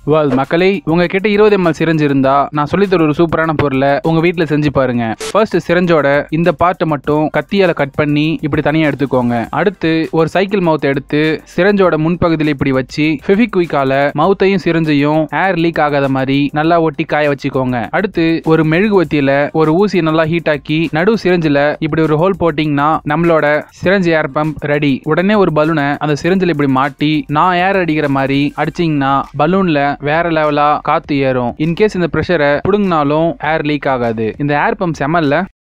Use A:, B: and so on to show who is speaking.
A: வால் மக்களே உங்ககிட்ட இருபது எம்எல் சிரஞ்சு இருந்தா நான் சொல்லித்தர ஒரு சூப்பரான பொருளை உங்க வீட்ல செஞ்சு பாருங்க ஃபர்ஸ்ட் சிரஞ்சோட இந்த பார்ட்டை மட்டும் கத்தியால கட் பண்ணி இப்படி தனியா எடுத்துக்கோங்க அடுத்து ஒரு சைக்கிள் மவுத் எடுத்து சிரஞ்சோட முன்பகுதியில் இப்படி வச்சு ஃபெவிக்விக்கால மவுத்தையும் சிரஞ்சையும் ஏர் லீக் ஆகாத மாதிரி நல்லா ஒட்டி காய வச்சுக்கோங்க அடுத்து ஒரு மெழுகுவத்தியில ஒரு ஊசியை நல்லா ஹீட் ஆக்கி நடு சிரஞ்சில இப்படி ஒரு ஹோல் போட்டிங்கன்னா நம்மளோட சிரஞ்சு ஏர் பம்ப் ரெடி உடனே ஒரு பலூனை அந்த சிரஞ்சில் இப்படி மாட்டி நான் ஏர் அடிக்கிற மாதிரி அடிச்சீங்கன்னா பலூன்ல வேற லெவலா காத்து ஏறும் இன்கேஸ் இந்த ப்ரெஷரை புடுங்கினாலும் ஏர் லீக் ஆகாது இந்த ஏர் பம்ப் செமல்ல